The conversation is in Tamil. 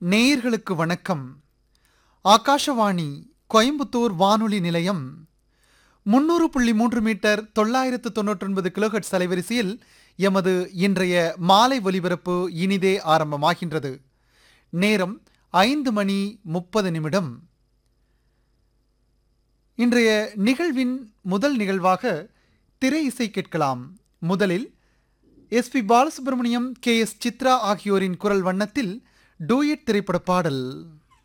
நேயர்களுக்கு வணக்கம் ஆகாஷவாணி கோயம்புத்தூர் வானொலி நிலையம் முன்னூறு புள்ளி மூன்று மீட்டர் தொள்ளாயிரத்து தொன்னூற்றொன்பது கிலோஹெட்ஸ் அலைவரிசையில் எமது இன்றைய மாலை ஒலிபரப்பு இனிதே ஆரம்பமாகின்றது நேரம் ஐந்து மணி முப்பது நிமிடம் இன்றைய நிகழ்வின் முதல் நிகழ்வாக திரை இசை கேட்கலாம் முதலில் S P Balasubrahmanyam K S Chithra ஆகியோரின் குரல் வண்ணத்தில் டூயட் திரைப்பட பாடல்